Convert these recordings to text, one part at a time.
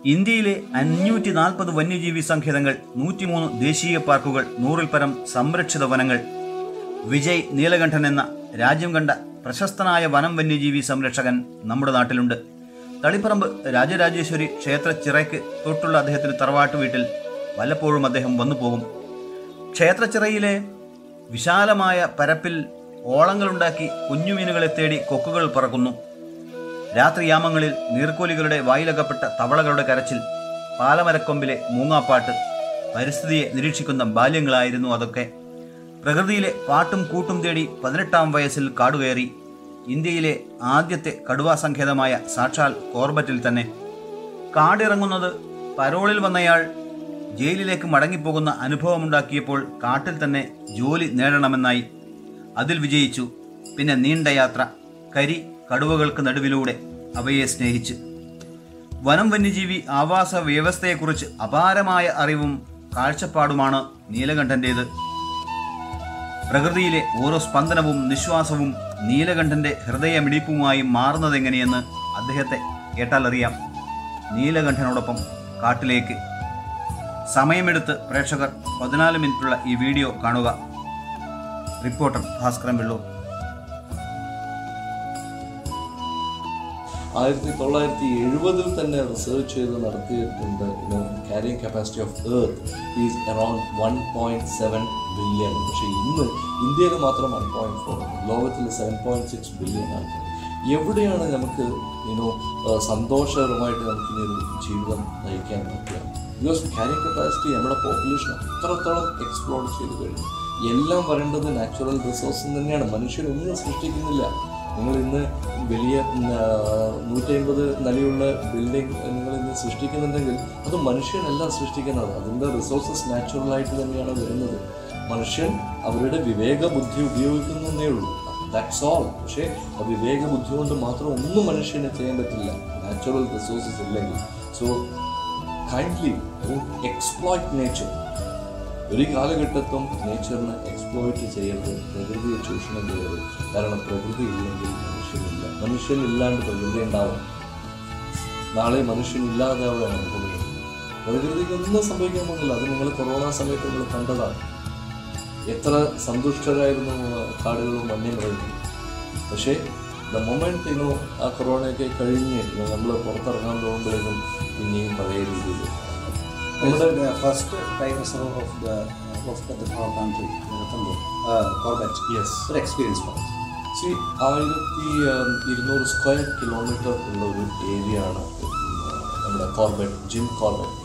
ഇന്ത്യയിലെ അഞ്ഞൂറ്റി നാൽപ്പത് വന്യജീവി സങ്കേതങ്ങൾ നൂറ്റിമൂന്ന് ദേശീയ പാർക്കുകൾ നൂറിൽ പരം സംരക്ഷിത വനങ്ങൾ വിജയ് നീലകണ്ഠൻ എന്ന രാജ്യം കണ്ട പ്രശസ്തനായ വനം വന്യജീവി സംരക്ഷകൻ നമ്മുടെ നാട്ടിലുണ്ട് തളിപ്പറമ്പ് രാജരാജേശ്വരി ക്ഷേത്ര ചിറയ്ക്ക് തൊട്ടുള്ള അദ്ദേഹത്തിന് തറവാട്ട് വീട്ടിൽ വല്ലപ്പോഴും അദ്ദേഹം വന്നു പോകും ക്ഷേത്രച്ചിറയിലെ വിശാലമായ പരപ്പിൽ ഓളങ്ങളുണ്ടാക്കി കുഞ്ഞുമീനുകളെ തേടി കൊക്കുകൾ പറക്കുന്നു രാത്രിയാമങ്ങളിൽ നീർക്കോലികളുടെ വായിലകപ്പെട്ട തവളകളുടെ കരച്ചിൽ പാലമരക്കൊമ്പിലെ മൂങ്ങാപ്പാട്ട് പരിസ്ഥിതിയെ നിരീക്ഷിക്കുന്ന ബാല്യങ്ങളായിരുന്നു അതൊക്കെ പ്രകൃതിയിലെ പാട്ടും കൂട്ടും തേടി പതിനെട്ടാം വയസ്സിൽ കാടുകയറി ഇന്ത്യയിലെ ആദ്യത്തെ കടുവാ സങ്കേതമായ സാക്ഷാൽ കോർബറ്റിൽ തന്നെ കാടിറങ്ങുന്നത് പരോളിൽ വന്നയാൾ ജയിലിലേക്ക് മടങ്ങിപ്പോകുന്ന അനുഭവമുണ്ടാക്കിയപ്പോൾ കാട്ടിൽ തന്നെ ജോലി നേടണമെന്നായി അതിൽ വിജയിച്ചു പിന്നെ നീണ്ട യാത്ര കരി കടുവകൾക്ക് നടുവിലൂടെ അവയെ സ്നേഹിച്ച് വനം വന്യജീവി ആവാസ വ്യവസ്ഥയെക്കുറിച്ച് അപാരമായ അറിവും കാഴ്ചപ്പാടുമാണ് നീലകണ്ഠൻ്റേത് പ്രകൃതിയിലെ ഓരോ സ്പന്ദനവും നിശ്വാസവും നീലകണ്ഠന്റെ ഹൃദയമിടിപ്പുമായി മാറുന്നതെങ്ങനെയെന്ന് അദ്ദേഹത്തെ കേട്ടാലറിയാം നീലകണ്ഠനോടൊപ്പം കാട്ടിലേക്ക് സമയമെടുത്ത് പ്രേക്ഷകർ പതിനാല് മിനിറ്റുള്ള ഈ വീഡിയോ കാണുക റിപ്പോർട്ടർ ഭാസ്കരൻ വെള്ളൂർ ആയിരത്തി തൊള്ളായിരത്തി എഴുപതിൽ തന്നെ റിസർച്ച് ചെയ്ത് നടത്തിയിട്ടുണ്ട് carrying capacity of earth is around one point seven billion പക്ഷേ ഇന്ന് ഇന്ത്യയിൽ മാത്രം വൺ പോയിന്റ് ഫോർ ലോകത്തിൽ സെവൻ പോയിന്റ് സിക്സ് ബില്യൺ ആണ് എവിടെയാണ് നമുക്ക് യുനോ സന്തോഷകരമായിട്ട് നമുക്ക് ഇനി ഒരു ജീവിതം നയിക്കാൻ പറ്റുക ബിക്കോസ് ക്യാരിങ് കപ്പാസിറ്റി നമ്മുടെ പോപ്പുലേഷൻ അത്രത്തോളം എക്സ്പ്ലോർ ചെയ്ത് കഴിഞ്ഞു എല്ലാം വരേണ്ടത് നാച്ചുറൽ റിസോഴ്സ് തന്നെയാണ് മനുഷ്യരൊന്നും സൃഷ്ടിക്കുന്നില്ല നിങ്ങൾ ഇന്ന് വലിയ നൂറ്റമ്പത് നിലയുള്ള ബിൽഡിംഗ് നിങ്ങൾ ഇന്ന് സൃഷ്ടിക്കുന്നുണ്ടെങ്കിൽ അത് മനുഷ്യനല്ല സൃഷ്ടിക്കുന്നത് അതിൻ്റെ റിസോഴ്സസ് നാച്ചുറലായിട്ട് തന്നെയാണ് വരുന്നത് മനുഷ്യൻ അവരുടെ വിവേക ബുദ്ധി ഉപയോഗിക്കുന്നതേ ഉള്ളൂ ദാറ്റ്സ് ഓൾ പക്ഷേ ആ വിവേക ബുദ്ധി കൊണ്ട് മാത്രം ഒന്നും മനുഷ്യന് ചെയ്യാൻ പറ്റില്ല നാച്ചുറൽ റിസോഴ്സസ് ഇല്ലെങ്കിൽ സോ കൈൻഡ്ലി എക്സ്പ്ലോയിറ്റ് നേച്ചർ ഒരു കാലഘട്ടത്തും നേച്ചറിനെ എക്സ്പ്ലോയിറ്റ് ചെയ്യരുത് പ്രകൃതിയെ ചൂഷണം ചെയ്യരുത് കാരണം പ്രകൃതി ഇല്ലെങ്കിൽ മനുഷ്യനില്ല മനുഷ്യനില്ലാണ്ട് പ്രകൃതി ഉണ്ടാവും നാളെ മനുഷ്യനില്ലാതാവുകയാണ് ഭൂമിയിൽ പ്രകൃതിക്ക് ഒന്നും സംഭവിക്കാൻ പോകുന്നില്ല അത് നിങ്ങൾ കൊറോണ സമയത്ത് നിങ്ങൾ കണ്ടതാണ് എത്ര സന്തുഷ്ടരായിരുന്നു കാടുകളും വന്യമൃഗങ്ങളും പക്ഷേ ദ മൊമെന്റ് ഇനോ ആ കൊറോണയൊക്കെ കഴിഞ്ഞ് നമ്മൾ പുറത്തിറങ്ങാൻ പോകുമ്പോഴേക്കും പിന്നെയും പഴയ രീതിയിൽ This is the first dinosaur of the of the, our country, Ranthambore, uh, Corbett. Yes Very experienced for us. സി ആയിരത്തി ഉം, ഇരുന്നൂറ് സ്ക്വയർ കിലോമീറ്റർ ഉള്ള ഒരു ഏരിയ ആണ് ഉം, നമ്മുടെ കോർബറ്റ് ജിം കോർബറ്റ്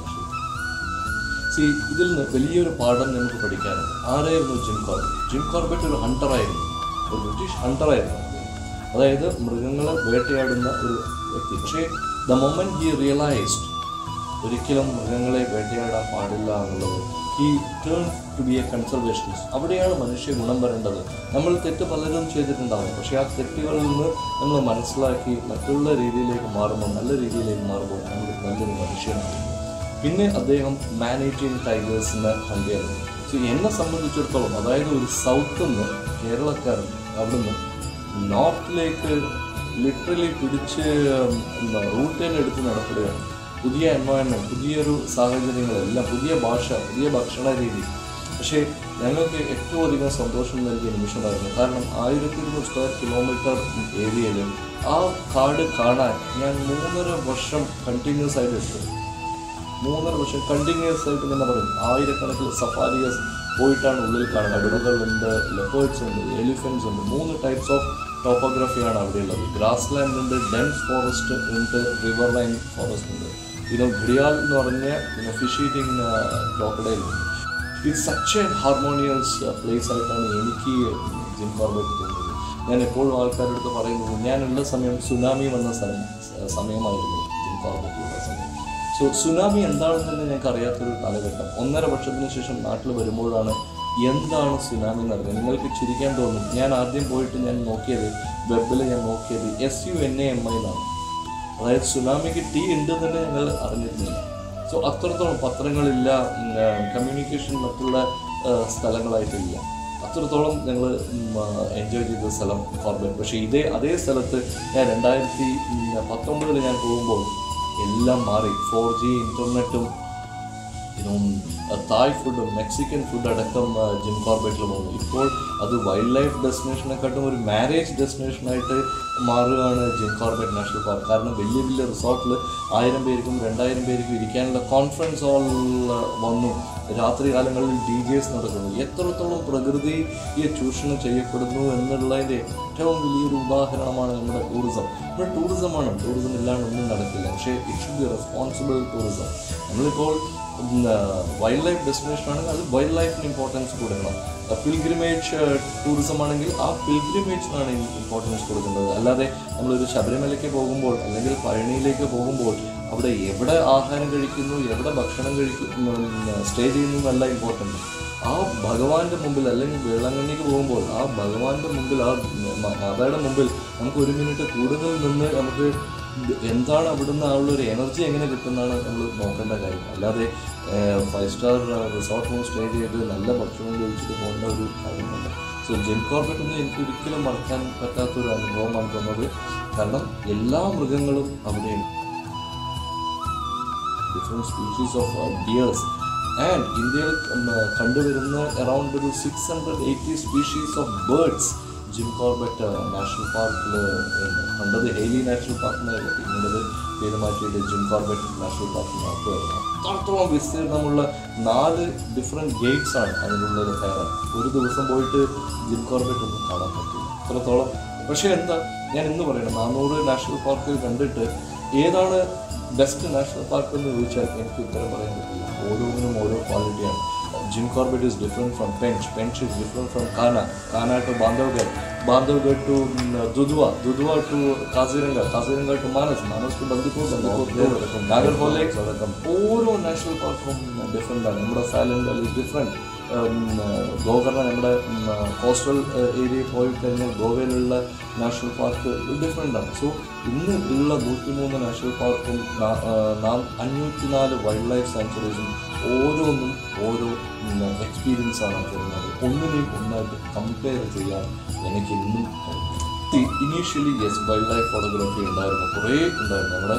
സി ഇതിൽ നിന്ന് വലിയൊരു പാഠം നമുക്ക് പഠിക്കാനുണ്ട് ആരായിരുന്നു ജിം കോർബറ്റ് ജിം കോർബറ്റ് ഒരു ഹണ്ടറായിരുന്നു ഒരു ബ്രിട്ടീഷ് ഹണ്ടറായിരുന്നു അതായത് മൃഗങ്ങളെ വേട്ടയാടുന്ന ഒരു വ്യക്തി പക്ഷേ ദ മൊമെന്റ് ഹി റിയലൈസ്ഡ് ഒരിക്കലും മൃഗങ്ങളെ വേട്ടയാടാൻ പാടില്ല എന്നുള്ളത് he turn to be a conservationist അവിടെയാണ് മനുഷ്യ ഗുണം വരേണ്ടത് നമ്മൾ തെറ്റ് പലരും ചെയ്തിട്ടുണ്ടാവും പക്ഷേ ആ തെറ്റുകളിൽ നിന്ന് നമ്മൾ മനസ്സിലാക്കി മറ്റുള്ള രീതിയിലേക്ക് മാറുമ്പോൾ നല്ല രീതിയിലേക്ക് മാറുമ്പോൾ നമ്മൾ നല്ലൊരു മനുഷ്യനാണ് പിന്നെ അദ്ദേഹം മാനേജിങ് ടൈഗേഴ്സിനെ കണ്ടിരുന്നു സോ എന്നെ സംബന്ധിച്ചിടത്തോളം അതായത് ഒരു സൗത്ത് നിന്ന് കേരളക്കാരൻ അവിടുന്ന് നോർത്തിലേക്ക് ലിറ്ററലി പിടിച്ച് റൂട്ട് തന്നെ എടുത്ത് നടപ്പെടുകയാണ് പുതിയ എൻവയോൺമെൻറ്റ് പുതിയൊരു സാഹചര്യങ്ങളെല്ലാം പുതിയ ഭാഷ പുതിയ ഭക്ഷണ രീതി പക്ഷേ ഞങ്ങൾക്ക് ഏറ്റവും അധികം സന്തോഷം നൽകിയ നിമിഷമായിരുന്നു കാരണം ആയിരത്തി ഇരുന്നൂറ് സ്ക്വയർ കിലോമീറ്റർ ഏരിയയിൽ ആ കാട് കാണാൻ ഞാൻ മൂന്നര വർഷം കണ്ടിന്യൂസ് ആയിട്ട് എടുത്തു മൂന്നര വർഷം കണ്ടിന്യൂസ് ആയിട്ട് തന്നെ പറയും ആയിരക്കണക്കിന് സഫാരിയസ് പോയിട്ടാണ് ഉള്ളിൽ കാണുന്നത് കടുവകളുണ്ട് ലെപ്പേർഡ്സ് ഉണ്ട് എലിഫൻസ് ഉണ്ട് മൂന്ന് ടൈപ്സ് ഓഫ് ടോപ്പോഗ്രഫിയാണ് അവിടെയുള്ളത് ഗ്രാസ് ലാൻഡ് ഉണ്ട് ഡെൻസ് ഫോറസ്റ്റ് ഉണ്ട് റിവർ ലൈൻ ഫോറസ്റ്റ് ഉണ്ട് ഇത് ഘടിയാൽ എന്ന് പറഞ്ഞ പിന്നെ ഫിഷ് ഈറ്റിംഗ് ക്രോക്കഡൈൽ ഉണ്ട് ഇത് സച്ച് എ ഹാർമോണിയസ് പ്ലേസ് ആയിട്ടാണ് എനിക്ക് ജിം കോർബറ്റ് തോന്നുന്നത് ഞാൻ എപ്പോഴും ആൾക്കാരുടെ അടുത്ത് പറയുന്നത് ഞാനുള്ള സമയം സുനാമി വന്ന സമയം സമയമായിരുന്നു ജിം കോർബറ്റിലുള്ള സമയം സോ സുനാമി എന്താണെന്ന് തന്നെ ഞങ്ങൾക്ക് അറിയാത്തൊരു കാലഘട്ടം ഒന്നര വർഷത്തിന് ശേഷം നാട്ടിൽ വരുമ്പോഴാണ് എന്താണ് സുനാമി എന്ന് അറിയുന്നത് നിങ്ങൾക്ക് ചിരിക്കാൻ തോന്നും ഞാൻ ആദ്യം പോയിട്ട് ഞാൻ നോക്കിയത് വെബിൽ ഞാൻ നോക്കിയത് S U N A M I എന്നാണ് അതായത് സുനാമിക്ക് ടീ ഉണ്ട് തന്നെ ഞങ്ങൾ അറിഞ്ഞിരുന്നില്ല സോ അത്രത്തോളം പത്രങ്ങളില്ല കമ്മ്യൂണിക്കേഷൻ മറ്റുള്ള ആ, സ്ഥലങ്ങളായിട്ടില്ല അത്രത്തോളം ഞങ്ങൾ എൻജോയ് ചെയ്ത സ്ഥലം കോർബറ്റ് പക്ഷേ ഇതേ അതേ സ്ഥലത്ത് ഞാൻ രണ്ടായിരത്തി പത്തൊമ്പതിൽ ഞാൻ പോകുമ്പോൾ എല്ലാം മാറി ഫോർ ജി ഇൻ്റർനെറ്റും തായ് ഫുഡ് മെക്സിക്കൻ ഫുഡ് അടക്കം ആ, ജിം കോർബറ്റിൽ പോകുന്നു ഇപ്പോൾ അത് വൈൽഡ് ലൈഫ് ഡെസ്റ്റിനേഷനെക്കാട്ടും ഒരു മാരേജ് ഡെസ്റ്റിനേഷനായിട്ട് മാറുകയാണ് ജിം കോർബറ്റ് നാഷണൽ പാർക്ക് കാരണം വലിയ വലിയ റിസോർട്ടിൽ ആയിരം പേർക്കും രണ്ടായിരം പേർക്കും ഇരിക്കാനുള്ള കോൺഫറൻസ് ഹാൾ വന്നു രാത്രി കാലങ്ങളിൽ ഡി ജെസ് നടക്കുന്നു എത്രത്തോളം പ്രകൃതിയെ ചൂഷണം ചെയ്യപ്പെടുന്നു എന്നുള്ളതിൻ്റെ ഏറ്റവും വലിയൊരു ഉദാഹരണമാണ് നമ്മുടെ ടൂറിസം നമ്മുടെ ടൂറിസമാണ് ടൂറിസം ഇല്ലാണ്ട് ഒന്നും നടക്കില്ല പക്ഷേ it should be responsible tourism നമ്മളിപ്പോൾ വൈൽഡ് ലൈഫ് ഡെസ്റ്റിനേഷൻ ആണെങ്കിൽ അത് വൈൽഡ് ലൈഫിന് ഇമ്പോർട്ടൻസ് കൊടുക്കണം പിൽഗ്രിമേജ് ടൂറിസം ആണെങ്കിൽ ആ പിൽഗ്രിമേജിനാണ് ഇമ്പോർട്ടൻസ് കൊടുക്കേണ്ടത് അല്ലാതെ നമ്മളൊരു ശബരിമലയ്ക്ക് പോകുമ്പോൾ അല്ലെങ്കിൽ പഴനിയിലേക്ക് പോകുമ്പോൾ അവിടെ എവിടെ ആഹാരം കഴിക്കുന്നു എവിടെ ഭക്ഷണം കഴിക്കുന്നു സ്റ്റേ ചെയ്യുന്നു എന്നല്ല ഇമ്പോർട്ടൻറ്റ് ആ ഭഗവാന്റെ മുമ്പിൽ അല്ലെങ്കിൽ വേളാങ്കണ്ണിക്ക് പോകുമ്പോൾ ആ ഭഗവാന്റെ മുമ്പിൽ ആ മ- മാതായുടെ മുമ്പിൽ നമുക്ക് ഒരു മിനിറ്റ് കൂടുതൽ നിന്ന് നമുക്ക് എന്താണ് അവിടുന്ന് ആ ഉള്ള ഒരു എനർജി എങ്ങനെ കിട്ടുന്നതാണ് നമ്മൾ നോക്കേണ്ട കാര്യം അല്ലാതെ ഫൈവ് സ്റ്റാർ റിസോർട്ടിലും സ്റ്റേ ചെയ്ത് നല്ല ഭക്ഷണം കഴിച്ചിട്ട് പോകേണ്ട ഒരു കാര്യമല്ല സോ ജിം കോർബറ്റ് ഒന്നും എനിക്ക് ഒരിക്കലും മറക്കാൻ പറ്റാത്തൊരു അനുഭവമാണ് തോന്നുന്നത് കാരണം എല്ലാ മൃഗങ്ങളും അവിടെയുണ്ട് different species of deers and ഇന്ത്യയിൽ ഉം, കണ്ടുവരുന്ന അറൗണ്ട് ഒരു six hundred eighty species of birds Jim Corbett national പാർക്കിൽ കണ്ടത് ഹെയിലി നാഷണൽ പാർക്കിനായിരുന്നു പിന്നീട് പേര് മാറ്റിയിട്ട് ജിം കോർബറ്റ് നാഷണൽ പാർക്കിനകത്തുമായിരുന്നു അത്രത്തോളം വിസ്തീർണമുള്ള നാല് ഡിഫറെൻറ്റ് ഗേറ്റ്സ് ആണ് അതിനുള്ളിൽ കയറാൻ ഒരു ദിവസം പോയിട്ട് ജിം കോർബറ്റ് ഒന്നും കാണാൻ പറ്റില്ല അത്രത്തോളം പക്ഷേ എന്താ ഞാൻ ഇന്ന് പറയണം നാനൂറ് നാഷണൽ പാർക്കിൽ കണ്ടിട്ട് ഏതാണ് ബെസ്റ്റ് നാഷണൽ പാർക്ക് എന്ന് ചോദിച്ചാൽ എനിക്ക് ഉത്തരം പറയാൻ പറ്റില്ല ഓരോന്നിനും ഓരോ ക്വാളിറ്റിയാണ് Jim Corbett is different from Pench Pench is different from Kanha Kanha to Bandhavgarh Bandhavgarh to Dudhwa Dudhwa to Kaziranga Kaziranga to Manas Manas to Bandipur Bandipur Nagarhole ഓരോ നാഷണൽ പാർക്കും ഡിഫറെൻ്റ് ആണ് നമ്മുടെ സൈലന്റ് വാലി ഡിഫറെൻറ്റ് ഗോകർണ നമ്മുടെ കോസ്റ്റൽ ഏരിയയിൽ പോയി കഴിഞ്ഞാൽ ഗോവയിലുള്ള നാഷണൽ പാർക്ക് ഡിഫറെൻ്റ് ആണ് സോ ഇന്ന് ഉള്ള നൂറ്റിമൂന്ന് നാഷണൽ പാർക്കും നാ- ആ, നാം അഞ്ഞൂറ്റി നാല് വൈൽഡ് ലൈഫ് സാങ്ച്വറീസും ഓരോന്നും ഓരോ എക്സ്പീരിയൻസ് ആണ് തരുന്നത് ഒന്നിനെയും ഒന്നായിട്ട് കമ്പയർ ചെയ്യാൻ എനിക്ക് ഇന്നും initially yes wild life photography ഉണ്ടായിരുന്നു കുറേ ഉണ്ടായിരുന്നു നമ്മുടെ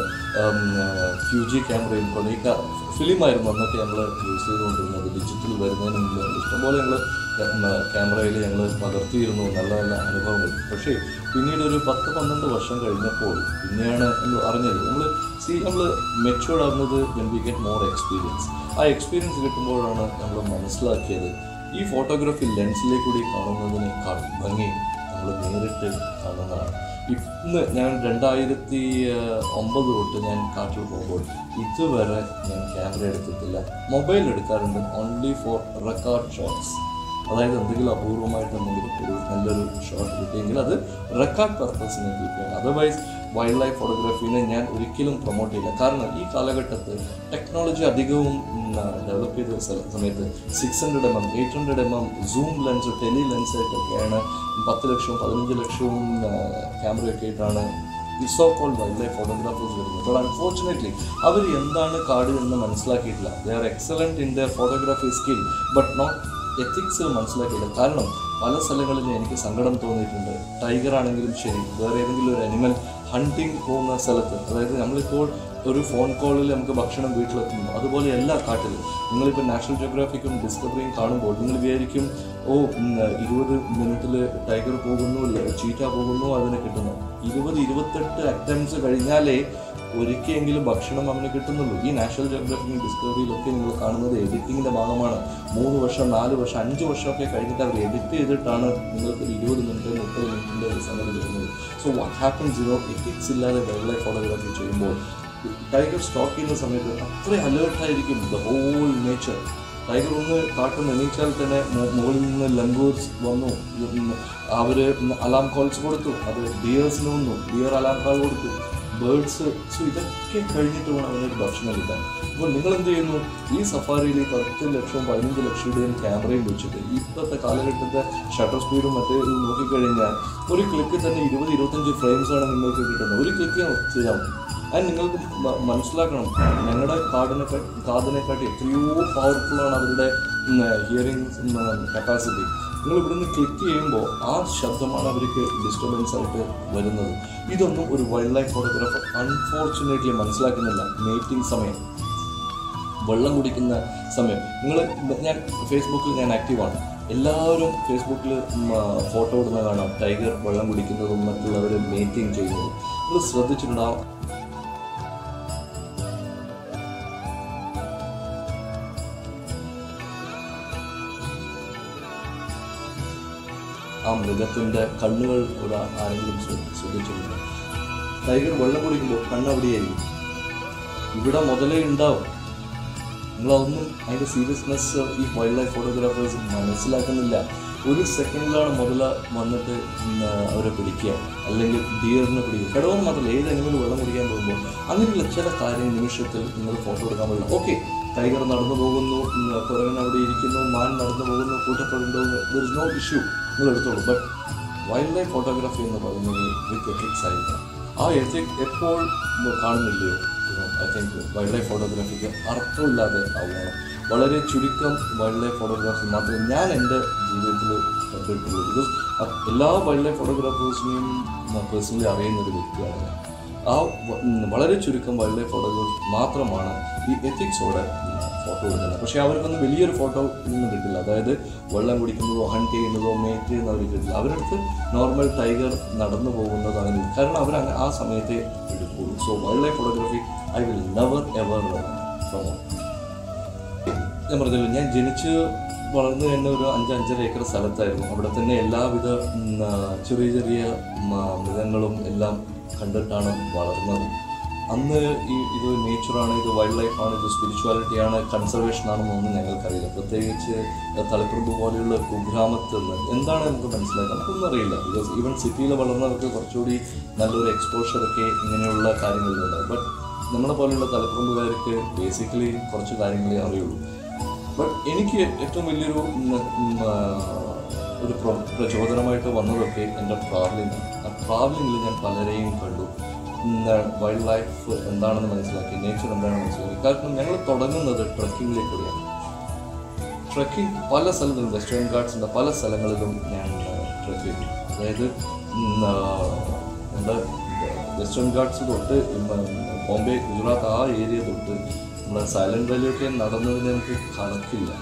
ക്യൂ ജി ക്യാമറയും കൊണീക്ക ഫിലിമായിരുന്നു അന്നൊക്കെ ഞങ്ങൾ യൂസ് ചെയ്തുകൊണ്ടിരുന്നത് ഡിജിറ്റൽ വരുന്നതിന് മുമ്പ് ഇഷ്ടംപോലെ ഞങ്ങൾ ക്യാമറയിൽ ഞങ്ങൾ പകർത്തിയിരുന്നു നല്ല നല്ല അനുഭവങ്ങൾ പക്ഷേ പിന്നീട് ഒരു പത്ത് പന്ത്രണ്ട് വർഷം കഴിഞ്ഞപ്പോൾ പിന്നെയാണ് നമ്മൾ അറിഞ്ഞത് നമ്മൾ സി നമ്മൾ മെച്ചുവേർഡ് ആകുന്നത് when we get more experience ആ എക്സ്പീരിയൻസ് കിട്ടുമ്പോഴാണ് നമ്മൾ മനസ്സിലാക്കിയത് ഈ ഫോട്ടോഗ്രാഫി ലെൻസിലേക്ക് കൂടി കാണുന്നതിനേക്കാൾ ഭംഗി നമ്മൾ നേരിട്ട് കാണുന്നതാണ് ഇന്ന് ഞാൻ രണ്ടായിരത്തി ഒമ്പത് തൊട്ട് ഞാൻ കാട്ടിൽ പോകുമ്പോൾ ഇതുവരെ ഞാൻ ക്യാമറ എടുത്തിട്ടില്ല മൊബൈൽ എടുക്കാറുണ്ട് ഓൺലി ഫോർ റെക്കോർഡ് ഷോട്ട്സ് അതായത് എന്തെങ്കിലും അപൂർവമായിട്ട് എന്തെങ്കിലും ഒരു നല്ലൊരു ഷോട്ട് കിട്ടിയെങ്കിൽ അത് റെക്കോർഡ് പർപ്പസിന് കീപ്പ് ചെയ്യണം അതർവൈസ് വൈൽഡ് ലൈഫ് ഫോട്ടോഗ്രാഫീനെ ഞാൻ ഒരിക്കലും പ്രൊമോട്ട് ചെയ്യില്ല കാരണം ഈ കാലഘട്ടത്തിൽ ടെക്നോളജി അധികവും ഡെവലപ്പ് ചെയ്ത സ്ഥല- സമയത്ത് six hundred M M eight hundred M M zoom lens tele lens ആയിട്ടൊക്കെയാണ് പത്ത് ലക്ഷവും പതിനഞ്ച് ലക്ഷവും ക്യാമറയൊക്കെ ആയിട്ടാണ് ഈ so call wild life photographers വരുന്നത് അപ്പോൾ അൺഫോർച്ചുനേറ്റ്ലി അവർ എന്താണ് കാട് എന്ന് മനസ്സിലാക്കിയിട്ടില്ല they are excellent in their photography skill but not എത്തിക്സിൽ മനസ്സിലാക്കിയില്ല കാരണം പല സ്ഥലങ്ങളിലും എനിക്ക് സങ്കടം തോന്നിയിട്ടുണ്ട് ടൈഗർ ആണെങ്കിലും ശരി വേറെ ഏതെങ്കിലും ഒരു അനിമൽ ഹണ്ടിങ് പോകുന്ന സ്ഥലത്ത് അതായത് നമ്മളിപ്പോൾ ഒരു ഫോൺ കോളിൽ നമുക്ക് ഭക്ഷണം വീട്ടിലെത്തുന്നു അതുപോലെ എല്ലാ കാട്ടിലും നിങ്ങളിപ്പോൾ നാഷണൽ ജോഗ്രാഫിക്കും ഡിസ്കവറിയും കാണുമ്പോൾ നിങ്ങൾ വിചാരിക്കും ഓ ഉം, ഇരുപത് മിനിറ്റിൽ ടൈഗർ പോകുന്നു ചീറ്റ പോകുന്നു അതിന് കിട്ടുന്നു ഇരുപത് ഇരുപത്തെട്ട് അറ്റംപ്റ്റ്സ് കഴിഞ്ഞാലേ ഒരിക്കലെങ്കിലും ഭക്ഷണം അവന് കിട്ടുന്നുള്ളൂ ഈ നാഷണൽ ജോഗ്രാഫിക്കും ഡിസ്കവറിയിലൊക്കെ നിങ്ങൾ കാണുന്നത് എഡിറ്റിങ്ങിൻ്റെ ഭാഗമാണ് മൂന്ന് വർഷം നാല് വർഷം അഞ്ച് വർഷമൊക്കെ കഴിഞ്ഞിട്ട് അവർ എഡിറ്റ് ചെയ്തിട്ടാണ് നിങ്ങൾക്ക് ഒരു ഇരുപത് മിനിറ്റ് മുപ്പത് മിനിറ്റിൻ്റെ ഒരു സംഗതി വരുന്നത് so what happens you know ethics ഇല്ലാതെ വൈൽഡ് ലൈഫ് ഫോട്ടോഗ്രാഫി ചെയ്യുമ്പോൾ ടൈഗർ സ്റ്റോക്ക് ചെയ്യുന്ന സമയത്ത് അത്ര അലേർട്ടായിരിക്കും ദ ഹോൾ നേച്ചർ ടൈഗർ ഒന്ന് കാട്ടിൽ നിന്ന് എണീച്ചാൽ തന്നെ മു- മുകളിൽ നിന്ന് ലംഗൂർസ് വന്നു അവർ അലാം കോൾസ് കൊടുത്തു അത് ഡിയേഴ്സിന് വന്നു ഡിയർ അലാം കോൾ കൊടുത്തു ബേർഡ്സ് സോ ഇതൊക്കെ കഴിഞ്ഞിട്ട് വേണം അവനൊരു ഭക്ഷണം കിട്ടാൻ അപ്പോൾ നിങ്ങൾ എന്ത് ചെയ്യുന്നു ഈ സഫാരിയിൽ ഈ പത്ത് ലക്ഷവും പതിനഞ്ച് ലക്ഷയുടെയും ക്യാമറയും വെച്ചിട്ട് ഇപ്പോഴത്തെ കാലഘട്ടത്തെ ഷട്ടർ സ്പീഡും മറ്റേ ഇതും നോക്കിക്കഴിഞ്ഞാൽ ഒരു ക്ലിക്ക് തന്നെ ഇരുപത് ഇരുപത്തഞ്ച് ഫ്രെയിംസ് ആണ് നിങ്ങൾക്ക് കിട്ടുന്നത് ഒരു ക്ലിക്ക് ചെയ്താൽ മതി അത് നിങ്ങൾക്ക് മ- മനസ്സിലാക്കണം ഞങ്ങളുടെ കാടിനെക്കാട്ടി കാതിനെക്കാട്ടി എത്രയോ പവർഫുള്ളാണ് അവരുടെ ഹിയറിംഗ് കപ്പാസിറ്റി നിങ്ങൾ ഇവിടുന്ന് ക്ലിക്ക് ചെയ്യുമ്പോൾ ആ ശബ്ദമാണ് അവർക്ക് ഡിസ്റ്റർബൻസ് ആയിട്ട് വരുന്നത് ഇതൊന്നും ഒരു വൈൽഡ് ലൈഫ് ഫോട്ടോഗ്രാഫർ അൺഫോർച്ചുനേറ്റ്ലി മനസ്സിലാക്കുന്നില്ല മീറ്റിംഗ് സമയം വെള്ളം കുടിക്കുന്ന സമയം നിങ്ങൾ ഞാൻ ഫേസ്ബുക്കിൽ ഞാൻ ആക്റ്റീവാണ് എല്ലാവരും ഫേസ്ബുക്കിൽ ഫോട്ടോ ഇടുന്ന കാണാം ടൈഗർ വെള്ളം കുടിക്കുന്നതും മറ്റുള്ളവർ മീറ്റിംഗ് ചെയ്യുന്നതും നിങ്ങൾ ശ്രദ്ധിച്ചിട്ടുണ്ടാവും ആ മൃഗത്തിൻ്റെ കണ്ണുകൾ ഒരു ആരെങ്കിലും ശ്ര- ശ്രദ്ധിച്ചിട്ടുണ്ടോ ടൈഗർ വെള്ളം കുടിക്കുമ്പോൾ കണ്ണ് അവിടെയായിരിക്കും ഇവിടെ മുതലേ ഉണ്ടാവും നിങ്ങളതൊന്നും അതിൻ്റെ സീരിയസ്നെസ് ഈ വൈൽഡ് ലൈഫ് ഫോട്ടോഗ്രാഫേഴ്സ് മനസ്സിലാക്കുന്നില്ല ഒരു സെക്കൻഡിലാണ് മുതല വന്നിട്ട് ഉം, ആ, അവരെ പിടിക്കുക അല്ലെങ്കിൽ ഡിയറിനെ പിടിക്കുക കിടവെന്ന് മാത്രമല്ല ഏത് അനിമൽ വെള്ളം കുടിക്കാൻ പോകുമ്പോൾ അങ്ങനെയുള്ള ചില കാര്യം നിമിഷത്തിൽ നിങ്ങൾ ഫോട്ടോ എടുക്കാൻ പാടില്ല ഓക്കെ ടൈഗർ നടന്നു പോകുന്നു ഉം, കുരങ്ങൻ അവിടെ ഇരിക്കുന്നു മാൻ നടന്നു പോകുന്നു കൂട്ടപ്പെടുന്നു ദർ ഇസ് നോ ഇഷ്യൂ നിങ്ങൾ എടുത്തോളൂ ബട്ട് വൈൽഡ് ലൈഫ് ഫോട്ടോഗ്രാഫി എന്ന് പറയുന്നത് വിത്ത് എത്തിക്സ് ആയിരിക്കണം ആ എത്തിക് എപ്പോൾ നമ്മൾ കാണുന്നില്ലയോ ഐ തിങ്ക് വൈൽഡ് ലൈഫ് ഫോട്ടോഗ്രാഫിക്ക് അർത്ഥമില്ലാതെ ആവുകയാണ് വളരെ ചുരുക്കം വൈൽഡ് ലൈഫ് ഫോട്ടോഗ്രാഫി മാത്രമേ ഞാൻ എൻ്റെ ജീവിതത്തിൽ കണ്ടിട്ടുള്ളൂ ബിക്കോസ് എല്ലാ വൈൽഡ് ലൈഫ് ഫോട്ടോഗ്രാഫേഴ്സിനെയും പേഴ്സണലി അറിയുന്ന ഒരു വ്യക്തിയാണ് ഞാൻ ആ വ- ഉം, വളരെ ചുരുക്കം വൈൽഡ് ലൈഫ് ഫോട്ടോഗ്രാഫി മാത്രമാണ് ഈ എത്തിക്സോടെ ഫോട്ടോ എടുക്കുന്നത് പക്ഷേ അവർക്കൊന്നും വലിയൊരു ഫോട്ടോ ഒന്നും കിട്ടില്ല അതായത് വെള്ളം കുടിക്കുന്നതോ ഹണ്ട് ചെയ്യുന്നതോ മേറ്റ് ചെയ്യുന്നതോ അവർക്ക് കിട്ടില്ല അവരടുത്ത് നോർമൽ ടൈഗർ നടന്നു പോകുന്നത് അങ്ങനെ കാരണം അവർ അങ്ങ് ആ സമയത്തെ എടുക്കുള്ളൂ so wild life photography I will never ever promote ഞാൻ പറഞ്ഞല്ലോ ഞാൻ ജനിച്ച് വളർന്നു തന്നെ ഒരു അഞ്ച് അഞ്ചര ഏക്കർ സ്ഥലത്തായിരുന്നു അവിടെ തന്നെ എല്ലാവിധ ഉം, ആ, ചെറിയ ചെറിയ ഉം, ആ, മൃഗങ്ങളും എല്ലാം കണ്ടിട്ടാണ് വളർന്നത് അന്ന് ഈ ഇത് നേച്ചറാണ് ഇത് വൈൽഡ് ലൈഫാണ് ഇത് സ്പിരിച്വാലിറ്റിയാണ് കൺസർവേഷൻ ആണെന്നൊന്നും ഞങ്ങൾക്കറിയില്ല പ്രത്യേകിച്ച് തളിപ്പറമ്പ് പോലെയുള്ള കുഗ്രാമത്തിൽ നിന്ന് എന്താണ് നമുക്ക് മനസ്സിലാക്കാൻ നമുക്കൊന്നും അറിയില്ല ബിക്കോസ് ഈവൻ സിറ്റിയിൽ വളർന്നവർക്ക് കുറച്ചുകൂടി നല്ലൊരു എക്സ്പോഷറൊക്കെ ഇങ്ങനെയുള്ള കാര്യങ്ങളിലുണ്ട് ബട്ട് നമ്മളെ പോലെയുള്ള തലപ്പറമ്പുകാർക്ക് ബേസിക്കലി കുറച്ച് കാര്യങ്ങളേ അറിയുള്ളൂ ബട്ട് എനിക്ക് ഏറ്റവും വലിയൊരു ഉം, ഉം, ആ, ഒരു പ്ര- പ്രചോദനമായിട്ട് വന്നതൊക്കെ എൻ്റെ ട്രാവലിംഗ് ആ ട്രാവലിങ്ങിൽ ഞാൻ പലരെയും കണ്ടു വൈൽഡ് ലൈഫ് എന്താണെന്ന് മനസ്സിലാക്കി നേച്ചർ എന്താണെന്ന് മനസ്സിലാക്കി കാരണം ഞങ്ങൾ തുടങ്ങുന്നത് ട്രക്കിങ്ങിലേക്കൂടെയാണ് ട്രക്കിംഗ് പല സ്ഥലത്തും വെസ്റ്റേൺ ഗാർഡ്സിൻ്റെ പല സ്ഥലങ്ങളിലും ഞാൻ ട്രക്ക് ചെയ്തു അതായത് ഉം, ആ, നമ്മുടെ വെസ്റ്റേൺ ഗാർഡ്സ് തൊട്ട് ഉം, ബോംബെ ഗുജറാത്ത് ആ ഏരിയ തൊട്ട് നമ്മുടെ സൈലന്റ് വാലിയൊക്കെ നടന്നതിന് എനിക്ക് കണക്കില്ല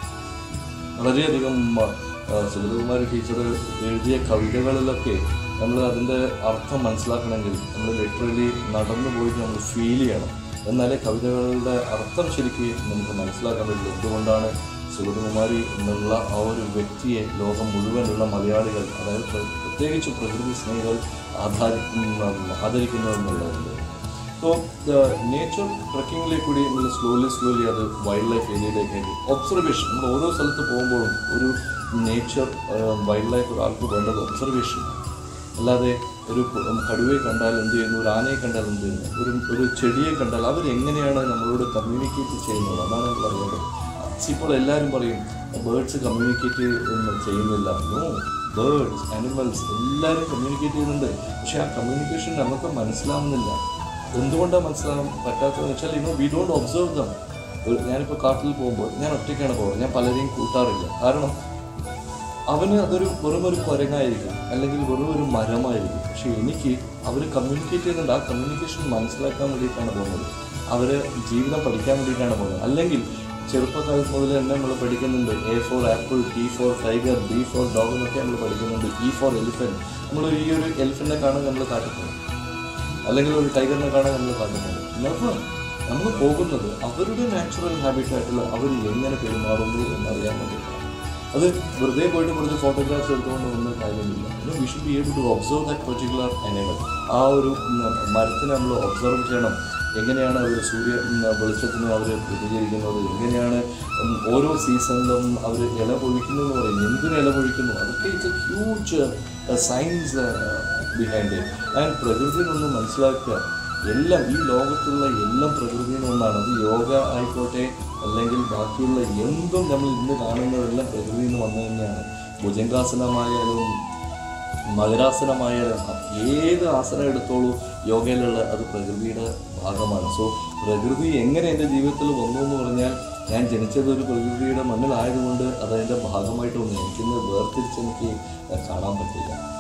വളരെയധികം ആ, സുഗതകുമാരി ടീച്ചർ എഴുതിയ കവിതകളിലൊക്കെ നമ്മൾ അതിൻ്റെ അർത്ഥം മനസ്സിലാക്കണമെങ്കിൽ നമ്മൾ ലിറ്ററലി നടന്നു പോയിട്ട് നമ്മൾ ഫീൽ ചെയ്യണം എന്നാലേ കവിതകളുടെ അർത്ഥം ശരിക്ക് നമുക്ക് മനസ്സിലാക്കാൻ പറ്റുള്ളൂ എന്തുകൊണ്ടാണ് സുഗതകുമാരി എന്നുള്ള ആ ഒരു വ്യക്തിയെ ലോകം മുഴുവനുള്ള മലയാളികൾ അതായത് പ്ര- പ്രത്യേകിച്ച് പ്രകൃതി സ്നേഹികൾ ആധാരി ആദരിക്കുന്നതെന്നുള്ളതുണ്ട് സോ നേച്ചർ ട്രക്കിങ്ങിലേക്ക് കൂടി നമ്മൾ സ്ലോലി സ്ലോലി അത് വൈൽഡ് ലൈഫ് ഏരിയയിലേക്ക് ഒബ്സർവേഷൻ നമ്മൾ ഓരോ സ്ഥലത്ത് പോകുമ്പോഴും ഒരു നേച്ചർ വൈൽഡ് ലൈഫ് ഒരാൾക്ക് വേണ്ടത് ഒബ്സർവേഷൻ അല്ലാതെ ഒരു പ- ഉം, കടുവയെ കണ്ടാൽ എന്ത് ചെയ്യുന്നു ഒരു ആനയെ കണ്ടാൽ എന്ത് ചെയ്യുന്നു ഒരു ഒരു ചെടിയെ കണ്ടാൽ അവരെങ്ങനെയാണ് നമ്മളോട് കമ്മ്യൂണിക്കേറ്റ് ചെയ്യുന്നത് അതാണ് നമ്മൾ അറിയേണ്ടത് ഇപ്പോൾ എല്ലാവരും പറയും ബേർഡ്സ് കമ്മ്യൂണിക്കേറ്റ് ഒന്നും ചെയ്യുന്നില്ല നോ ബേർഡ്സ് ആനിമൽസ് എല്ലാവരും കമ്മ്യൂണിക്കേറ്റ് ചെയ്യുന്നുണ്ട് പക്ഷേ ആ കമ്മ്യൂണിക്കേഷൻ നമുക്ക് മനസ്സിലാവുന്നില്ല എന്തുകൊണ്ടാണ് മനസ്സിലാകാൻ പറ്റാത്തതെന്ന് വെച്ചാൽ ഇന്ന് വി ഡോണ്ട് ഒബ്സർവ് ദം ഞാനിപ്പോൾ കാട്ടിൽ പോകുമ്പോൾ ഞാൻ ഒറ്റയ്ക്കാണ് പോകുന്നത് ഞാൻ പലരെയും കൂട്ടാറില്ല കാരണം അവന് അതൊരു വെറും ഒരു കുരങ്ങായിരിക്കും അല്ലെങ്കിൽ വെറും ഒരു മരമായിരിക്കും പക്ഷെ എനിക്ക് അവർ കമ്മ്യൂണിക്കേറ്റ് ചെയ്യുന്നുണ്ട് ആ കമ്മ്യൂണിക്കേഷൻ മനസ്സിലാക്കാൻ വേണ്ടിയിട്ടാണ് പോകുന്നത് അവർ ജീവിതം പഠിക്കാൻ വേണ്ടിയിട്ടാണ് പോകുന്നത് അല്ലെങ്കിൽ ചെറുപ്പകാലത്ത് മുതൽ തന്നെ നമ്മൾ പഠിക്കുന്നുണ്ട് A for apple T for tiger B for dog എന്നൊക്കെ നമ്മൾ പഠിക്കുന്നുണ്ട് ഇ ഫോർ എലിഫൻറ്റ് നമ്മൾ ഈ ഒരു എലിഫൻറ്റിനെ കാണാൻ നമ്മൾ കാട്ടിട്ടുണ്ട് അല്ലെങ്കിൽ ഒരു ടൈഗറിനെ കാണാൻ നമ്മൾ കാട്ടുന്നുണ്ട് നെവർ നമ്മൾ പോകുന്നത് അവരുടെ നാച്ചുറൽ ഹാബിറ്റായിട്ടുള്ള അവർ എങ്ങനെ പെരുമാറുന്നു എന്നറിയാൻ വേണ്ടിയിട്ടാണ് അത് വെറുതെ പോയിട്ട് കുറച്ച് ഫോട്ടോഗ്രാഫ്സ് എടുത്തുകൊണ്ട് വന്ന കാര്യമില്ല we should be able to observe that particular animal ആ ഒരു ഉം, മരത്തിനെ നമ്മൾ ഒബ്സർവ് ചെയ്യണം എങ്ങനെയാണ് അവർ സൂര്യ ഉം, വെളിച്ചത്തിന് അവർ പ്രതികരിക്കുന്നത് എങ്ങനെയാണ് ഉം, ഓരോ സീസണിലും അവർ ഇല പൊഴിക്കുന്നു എന്ന് പറയും എന്തിന് ഇല പൊഴിക്കുന്നു അതൊക്കെ it's a huge science behind and പ്രകൃതിനൊന്ന് മനസ്സിലാക്കുക എല്ലാം ഈ ലോകത്തുള്ള എല്ലാം പ്രകൃതിയിൽ നിന്നാണ് അത് യോഗ ആയിക്കോട്ടെ അല്ലെങ്കിൽ ബാക്കിയുള്ള എന്തും നമ്മൾ ഇന്ന് കാണുന്നതെല്ലാം പ്രകൃതിയിൽ നിന്ന് വന്നു തന്നെയാണ് ഭുജംഗാസനമായാലും മകരാസനമായാലും ഏത് ആസനം എടുത്തോളൂ യോഗയിലുള്ള അത് പ്രകൃതിയുടെ ഭാഗമാണ് സോ പ്രകൃതി എങ്ങനെ എൻ്റെ ജീവിതത്തിൽ വന്നു എന്ന് പറഞ്ഞാൽ ഞാൻ ജനിച്ചത് ഒരു പ്രകൃതിയുടെ മണ്ണിലായതുകൊണ്ട് അതതിൻ്റെ ഭാഗമായിട്ട് തോന്നി എനിക്കിന്ന് വേർതിരിച്ച് എനിക്ക് കാണാൻ പറ്റില്ല